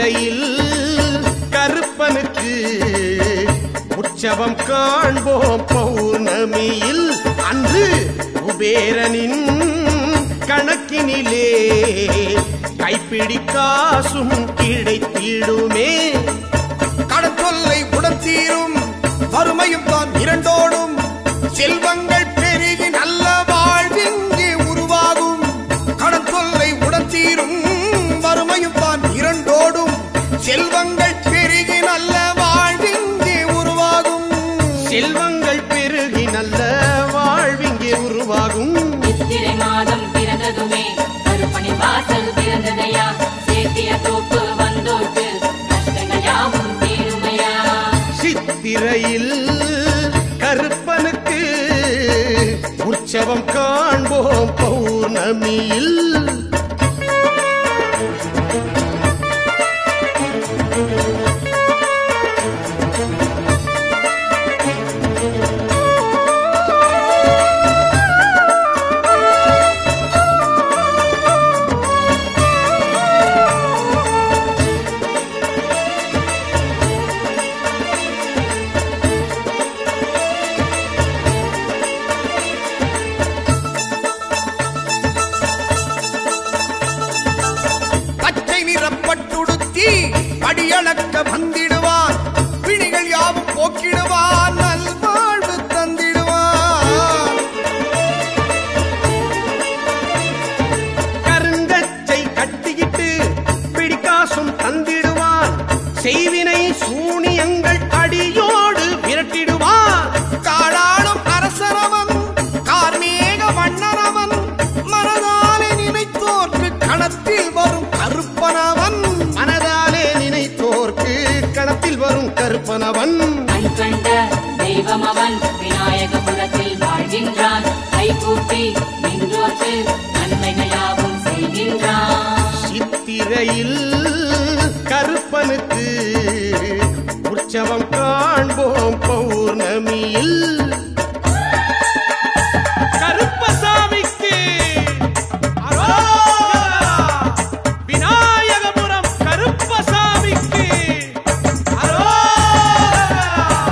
சித்திரையில் கருப்பனுக்கு உற்சவம் காண்போம் பௌர்ணமியில் அன்று குபேரனின் கணக்கினிலே கைப்பிடி காசும் கிடைத்திடுமே கடன் தொல்லை உடன் தீரும் வறுமையும் தான் இரண்டோடும் செல்வங்கள் பெருகி நல்ல வாழ்விங்கே உருவாகும் கடன் தொல்லை உடன் தீரும் வறுமையும் தான் இரண்டோடும் செல்வங்கள் பெருகி நல்ல வாழ்விங்கே உருவாகும் செல்வங்கள் பெருகி நல்ல வாழ்விங்கே உருவாகும் சித்திரை மாதம் பிறந்ததுமே கருப்பணி வாசல் பிறந்ததையா சேத்திய தோப்பு வந்தோர்க்கு கஷ்டங்கள் யாவும் தீருமையா சித்திரையில் கருப்பனுக்கு உற்சவம் காண்போம் பௌர்ணமியில் பச்சை நிறப்பட்டுடுத்தி படியளக்க வந்திடுவான் பிணிகள் யாவும் போக்கிடுவான் நல்வாழ்வு தந்திடுவான் கருங்கச்சை கட்டிக்கிட்டு பிடிக்காசும் தந்திடுவான் செய்வினை சூனியங்கள் அடியோடு விரட்டிடுவான் காடாளும் அரசரவன் கார்மேக வண்ணனவன் மனதாலே நினைத்தோர்க்கு கணத்தில் வரும் கருப்பனவன் மனதாலே நினைத்தோர்க்கு கணத்தில் வரும் கருப்பனவன் கண் கண்ட தெய்வம் அவன் விநாயகபுரத்தில் வாழ்கின்றான் கைகூப்பி நின்றோர்க்கு நன்மைகள் யாவும் செய்கின்றான் சித்திரையில் கருப்பனுக்கு உற்சவம் காண்போம் பௌர்ணமியில் கருப்பசாமிக்கு அரோகரா! விநாயகபுரம் கருப்பசாமிக்கு அரோகரா!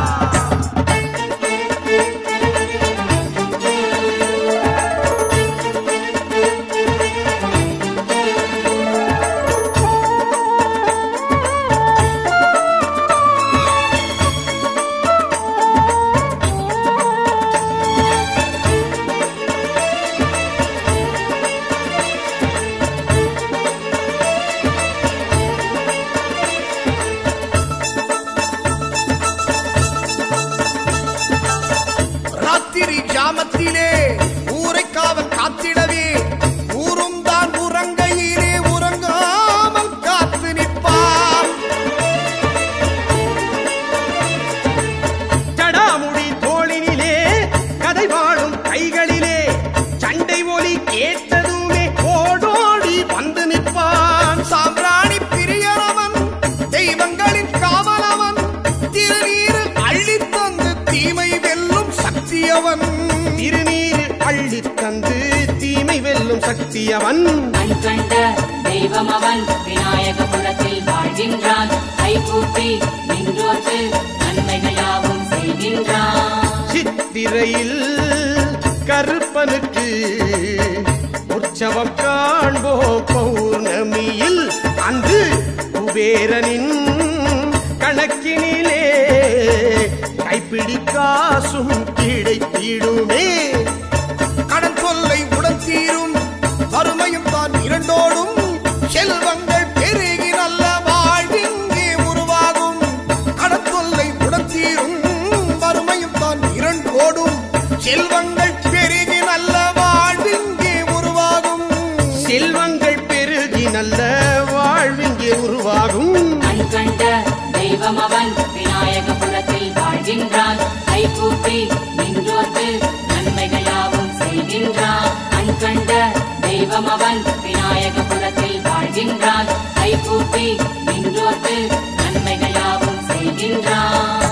ராத்திரி ஜாமத்திலே ஊரை காவல் காத்திடவே ஊரும் தான் உறங்கையிலே உறங்காமல் காத்து நிற்பான் ஜடாமுடி தோளினிலே கதை வாழும் கைகளிலே சண்டை ஒலி கேட்டதுமே ஓடோடி வந்து நிற்பான் சாம்பிராணி பிரியனவன் தெய்வங்களின் காவலவன் திருநீரு அள்ளித் தந்து தீமை வெல்லும் சக்தியவன் திருநீர் அள்ளித் தந்து தீமை வெல்லும் சக்தியவன் கண் கண்ட தெய்வம் அவன் விநாயகபுரத்தில் வாழ்கின்றான் கைகூப்பி நின்றோர்க்கு நன்மைகள் யாவும் செய்கின்றான் சித்திரையில் கருப்பனுக்கு உற்சவம் காண்போம் பௌர்ணமியில் அன்று குபேரனின் கணக்கினிலே கைப்பிடி காசும் கிடைத்திடுமே கடன் தொல்லை உடன் தீரும் வறுமையும் தான் இரண்டோடும் செல்வங்கள் பெருகி நல்ல வாழ்விங்கே உருவாகும் கடன் தொல்லை உடன் தீரும் வறுமையும் தான் இரண்டோடும் செல்வங்கள் பெருகி நல்ல வாழ்விங்கே உருவாகும் செல்வங்கள் பெருகி நல்ல வாழ்விங்கே உருவாகும் கண் கண்ட தெய்வம் அவன் விநாயகபுரத்தில் வாழ்கின்றான் கைகூப்பி நின்றோர்க்கு நன்மைகள் யாவும் செய்கின்றான் கண் கண்ட தெய்வம் அவன் விநாயகபுரத்தில் வாழ்கின்றான் கைகூப்பி நின்றோர்க்கு நன்மைகள் யாவும் செய்கின்றான்